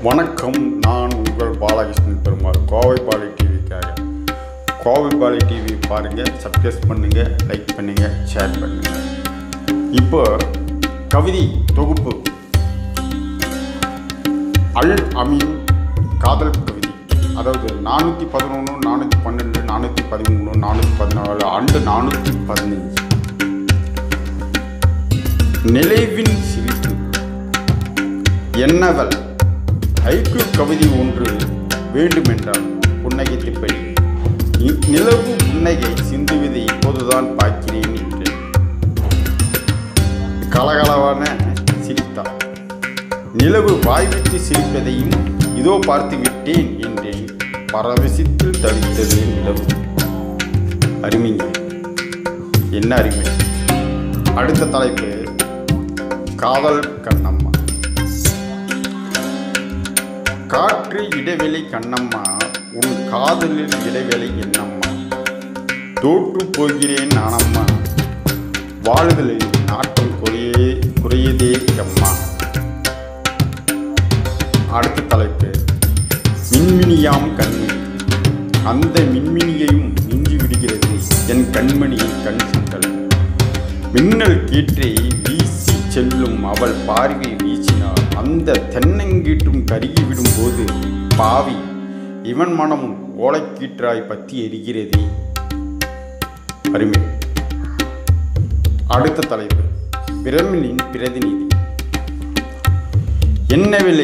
வணக்கம் நான் உங்கள் பாலகிருஷ்ணன் பெருமாள் கோவை பாலி டிவிக்காக கோவை பாலி டிவி பாருங்கள் சப்ஸ்கிரைப் பண்ணுங்கள் லைக் பண்ணுங்கள் ஷேர் பண்ணுங்கள் இப்போ கவிதை தொகுப்பு அல் அமீன் காதல் கவிதை அதாவது நானூற்றி பதினொன்று நானூற்றி பன்னெண்டு நானூற்றி பதிமூணு நானூற்றி பதினாலு ஆண்டு நானூற்றி பதினஞ்சு நிலைவின் சிரிப்பு என்னவள் ஐக்கு கவிதை ஒன்று வேண்டுமென்றால் புன்னகைத்துப்படி இ- நிலவு புன்னகை சிந்துவதை இப்போதுதான் பார்க்கிறேன் என்றேன் கலகலவான சிரித்தார் நிலவு வாய்விட்டு சிரிப்பதையும் இதோ பார்த்து விட்டேன் என்றேன் பரவசித்தில் தவித்தது நிலவு அருமைங்க என்ன அருமை அடுத்த தலைப்பு காதல் கண்ணம்மா காற்று இடைவெளி கண்ணம்மா உன் காதலில் இடைவெளி என்னம்மா தோற்று போகிறேன் நானம்மா வாழுதலில் நாட்டம் குறையே குறையதே அம்மா அடுத்த தலைப்பு மின்மினியாம் கண்மணி அந்த மின்மினியையும் மிஞ்சி விடுகிறது என் கண்மணியின் கண் சிந்தல் மின்னல் கீற்றை வீசி செல்லும் அவள் பார்வை வீசினாள் அந்த தென்னங்கீற்றும் கருகிவிடும் போது பாவி இவன் மனமும் ஓலைக்கீற்றாய் பற்றி எரிகிறதே அருமை அடுத்த தலைப்பு பிரமினின் பிரதிநிதி என்ன விலை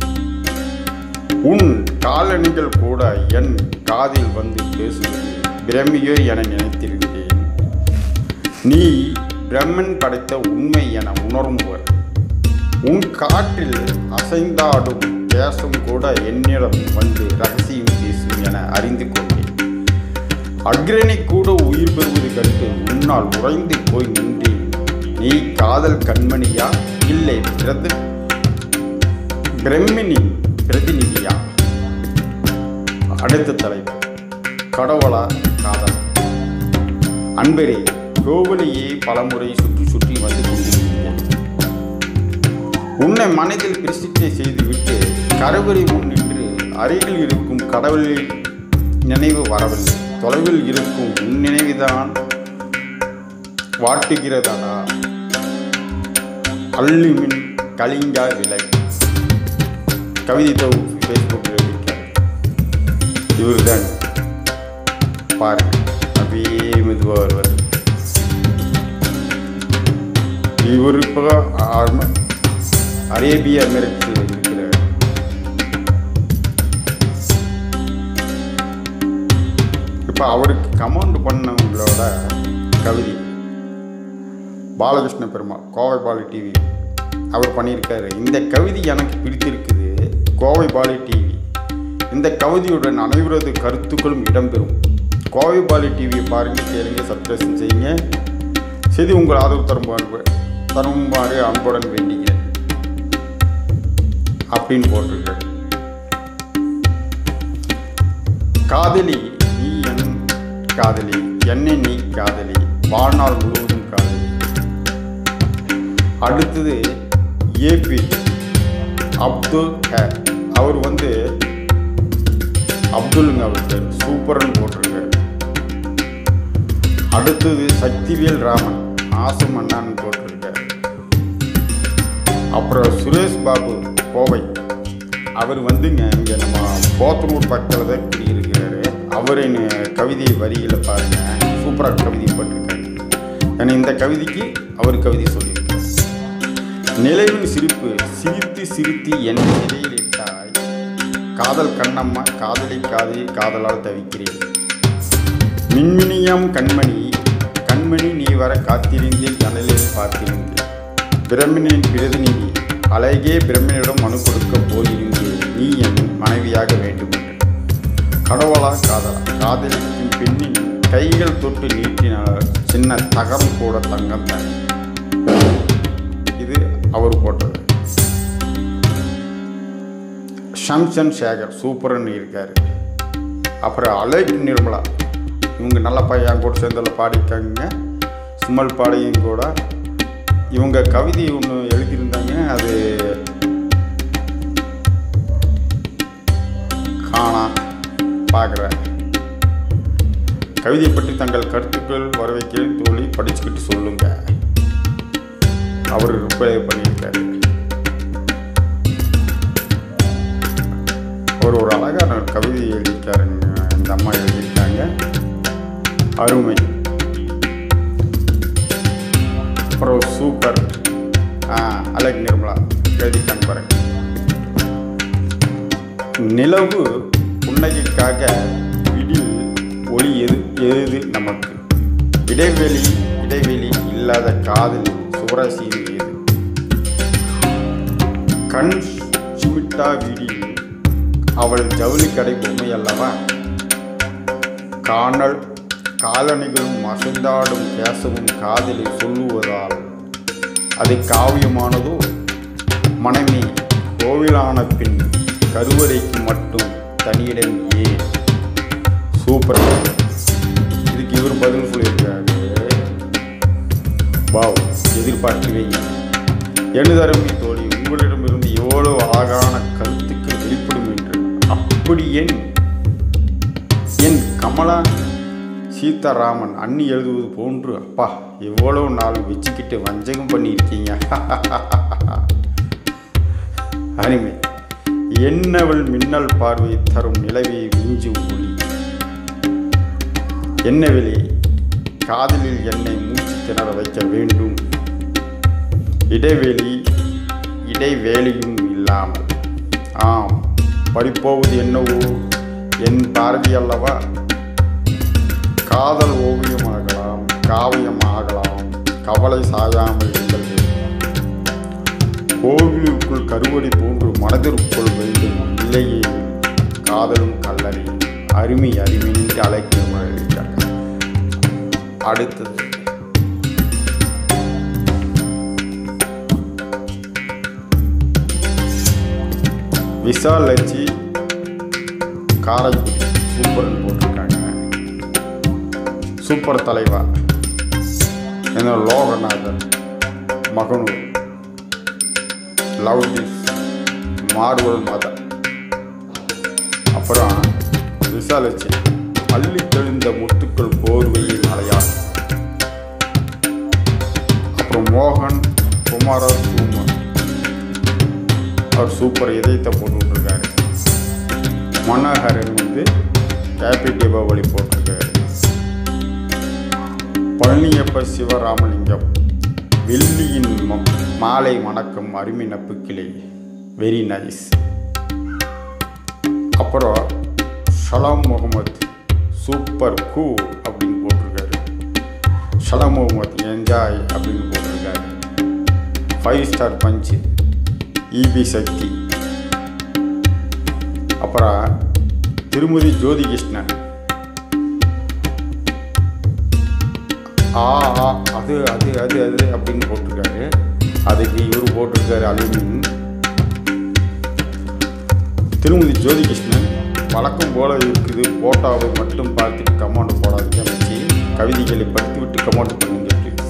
உன் காலணிகள் கூட என் காதில் வந்து பேசுவது பிரமியோ என நினைத்திருந்தேன் நீ பிரம்மன் படைத்த உண்மை என உணரும்பவர் உன் காற்றில் அசைந்தாடும் தேசம் கூட என்னிடம் வந்து ரகசியம் பேசும் என அறிந்து கொண்டேன் அக்ரணி கூட உயிர் பெறுவது கண்டு உன்னால் உறைந்து போய் நின்றேன் நீ காதல் கண்மணியா இல்லை பிரத பிரம்மினின் பிரதிநிதியா அடுத்த தலைப்பு கடவுளா காதல் அன்பரே கோவிலையே பலமுறை சுற்றி சுற்றி வந்து கொண்டிருக்கிறேன் உன்னை மனதில் பிரசித்தி செய்துவிட்டு கருவறை முன் நின்று அருகில் இருக்கும் கடவுளின் நினைவு வரவில்லை தொலைவில் இருக்கும் உன் நினைவுதான் வாட்டுகிறதா அள்ளுமின் கலிங்கா விலை கவிதை தொகுப்பு ஃபேஸ்புக்கில் இருக்கிறார் இவர் தான் பாருங்க அப்படியே மெதுவாக வருவார் இவர் இப்போ ஆர்ம- அரேபிய அமெரிக்கில் இருக்கிறார் இப்போ அவருக்கு கமெண்ட் பண்ணவங்களோட கவிதை பாலகிருஷ்ண பெருமாள் கோவை பாலி டிவி அவர் பண்ணியிருக்காரு இந்த கவிதை எனக்கு பிடித்திருக்குது கோவை பாலி டிவி இந்த கவிதையுடன் அனைவரது கருத்துக்களும் இடம்பெறும் கோவை பாலி டிவியை பாருங்கள் கேளுங்க சப்ஸ்கிரைப் செய்யுங்க செய்து உங்கள் ஆதரவு தருமாறு தருமாறு அன்புடன் வேண்டிக்கிறேன் அப்படின்னு போட்டிருக்காரு காதலி நீ என் காதலி என்னை நீ காதலி வாழ்நாள் முழுவதும் காதலி அடுத்தது ஏபி அப்துல் ஹே அவர் வந்து அப்துல்ங்க அவர் பேர் சூப்பர்னு போட்டிருக்காரு அடுத்தது சக்திவேல் ராமன் ஆசம் அண்ணான்னு போட்டிருக்காரு அப்புறம் சுரேஷ் பாபு கோவை அவர் வந்துங்க இங்கே நம்ம போத்தனூர் பக்கத்தில் தான் குடியிருக்கிறாரு அவரின் கவிதை வரிகளை பாருங்க சூப்பராக கவிதை போட்டிருக்காரு ஏன்னா இந்த கவிதைக்கு அவர் கவிதை சொல்லியிருக்காரு நிலைவின் சிரிப்பு சிரித்து சிரித்து என் நிலையில் இட்டாய் காதல் கண்ணம்மா காதலி காதலி காதலால் தவிக்கிறேன் மின்மினியாம் கண்மணி கண்மணி நீ வர காத்திருந்தேன் ஜன்னலில் பார்த்திருந்தேன் பிரம்மனின் பிரதிநிதி அழகே பிரம்மனிடம் மனு கொடுக்க போயிருந்தேன் நீ என் மனைவியாக வேண்டும் என்று கடவுளா காதலா காதலிக்கும் பெண்ணின் கைகள் தொட்டு நீட்டினால் சின்ன தகரம் கூட தங்கம் தான் இது அவர் போட்டது ஷம்சன் சேகர் சூப்பர்னு இருக்காரு அப்புறம் அலைட் நிர்மலா இவங்க நல்ல பையன் கூட சேர்ந்ததில் பாடியிருக்காங்க சுமல் பாடியும் கூட இவங்க கவிதை ஒன்று எழுதியிருந்தாங்க அது நானா பார்க்குறேன் கவிதை பற்றி தங்கள் கருத்துக்கள் வர வைக்கிறேன் தோழி படிச்சுக்கிட்டு சொல்லுங்க அவர் ரிப்ளை பண்ணியிருக்காரு அவர் ஒரு அழகான கவிதை எழுதியிருக்காருங்க இந்த அம்மா எழுதியிருக்காங்க அருமை அப்புறம் சூப்பர் ஆ அழகு நிர்மலா எழுதியிருக்காங்க பாருங்க நிலவு புன்னகைக்காக விடில் ஒளி எது எது நமக்கு இடைவெளி இடைவெளி இல்லாத காதல் சுவரசியில் ஏது கண் சிமிட்டா விடில் அவள் ஜவுளி கடை பொம்மை அல்லவா காணல் காலணிகளும் அசைந்தாடும் கேசவும் காதலை சொல்லுவதால் அது காவியமானதோ மனமே கோவிலான பின் கருவறைக்கு மட்டும் தனியிடம் ஏன் சூப்பர் இதுக்கு இவர் பதில் சொல்லியிருக்காரு வாவ் எதிர்பார்க்கவே இல்லை. எனதருமை தோழி உங்களிடமிருந்து எவ்வளவு அழகான கருத்துக்கள் வெளிப்படும் என்று அப்படி ஏன் என் கமலா சீதாராமன் அண்ணி எழுதுவது போன்று அப்பா எவ்வளவு நாள் வச்சுக்கிட்டு வஞ்சகம் பண்ணியிருக்கீங்க அருமை என்னவள் மின்னல் பார்வை தரும் நிலவை மிஞ்சும் ஒளி என்னவிலே காதலில் என்னை மூச்சு திணற வைக்க வேண்டும் இடைவெளி இடைவேளையும் இல்லாமல் ஆம் படிப்போவது என்னவோ என் பாரதி அல்லவா காதல் ஓவியமாகலாம் காவியமாகலாம் கவலை சாயாமல் இருந்தல் கோவிலுக்குள் கருவடி போன்று மனதிற்குள் வேண்டும் இல்லையே காதலும் கல்லறி அருமை அருமையின்றி அழைக்கும் எழுதிட்டாங்க அடுத்தது விஷால் லட்சி காரைக்குடி சூப்பர்னு போட்டிருக்காங்க சூப்பர் தலைவா என்ன Loganathan Maganur love this marvel mother அப்புறம் விசாலட்சி அள்ளி தெளிந்த முத்துக்கள் போர்வையில் மலையாள் அப்புறம் மோகன் குமார சூமன் அவர் சூப்பர் இதயத்தை போட்டு விட்ருக்காரு மனோகரன் வந்து ஹாப்பி தீபாவளி போட்டிருக்காரு பழனியப்ப சிவராமலிங்கம் வெள்ளியின் ம- மாலை வணக்கம் அருமை நப்பு கிளை வெரி நைஸ் அப்புறம் ஷலாம் முகமது சூப்பர் கூ அப்படின்னு போட்டிருக்காரு ஷலாம் முகமது என்ஜாய் அப்படின்னு போட்டிருக்காரு five star Panju EP Sakthi அப்புறம் திருமதி ஜோதி கிருஷ்ணன் ஆ ஆ அது அது அது அது அப்படின்னு போட்டிருக்காரு அதுக்கு இவர் போட்டிருக்காரு அலுமின் திருமதி ஜோதி கிருஷ்ணன் வழக்கம் போல இருக்குது போட்டோவை மட்டும் பார்த்துட்டு கமெண்ட் போடாதீங்க வச்சு கவிதைகளை படித்து விட்டு கமெண்ட் பண்ணுங்க please.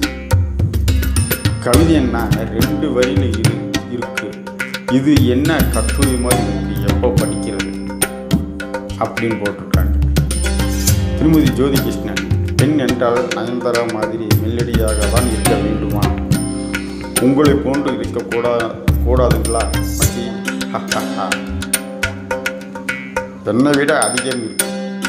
கவிதை என்ன ரெண்டு வரியில் இரு இருக்கு இது என்ன கட்டுரை மாதிரி இருக்கு எப்போ படிக்கிறது அப்படின்னு போட்டிருக்காங்க திருமதி ஜோதி கிருஷ்ணன் பெண் என்றால் நயன்தாரா மாதிரி மெல்லடியாக தான் இருக்க வேண்டுமா உங்களை போன்று இருக்கக்கூடா கூடாதுங்களா மச்சி என்னை விட அதிகம் இருக்கு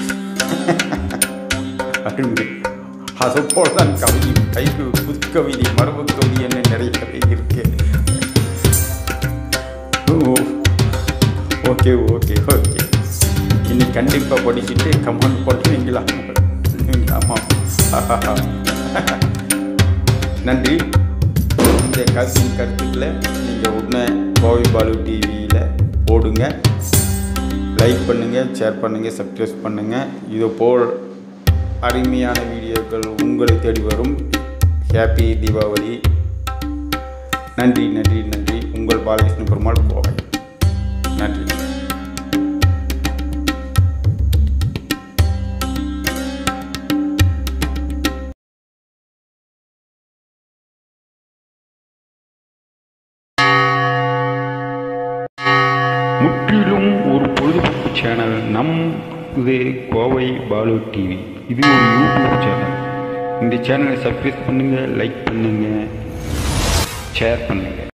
அப்படின்னு அது போல தான் கவிதை கைக்கு புதுக்கவிதை மரபு கவிதை என்ன நிறையவே இருக்கு ஓ, ஓகே ஓகே ஓகே இன்னைக்கு கண்டிப்பாக படிச்சுட்டு கமெண்ட் பண்ணுவீங்களா ஆமாம் நன்றி இந்த கருத்தின் கருத்துக்களை நீங்கள் உடனே கோவை பாலு டிவியில் போடுங்க லைக் பண்ணுங்கள் ஷேர் பண்ணுங்கள் சப்ஸ்கிரைப் பண்ணுங்கள் இது போல் அருமையான வீடியோக்கள் உங்களை தேடி வரும் ஹாப்பி தீபாவளி நன்றி நன்றி நன்றி உங்கள் பாலகிருஷ்ண பெருமாள் கோவை நன்றி முற்றிலும் ஒரு பொழுதுபோக்கு சேனல் நம் இது கோவை பாலு டிவி இது ஒரு யூடியூப் சேனல் இந்த சேனலை சப்ஸ்கிரைப் பண்ணுங்கள் லைக் பண்ணுங்கள் ஷேர் பண்ணுங்கள்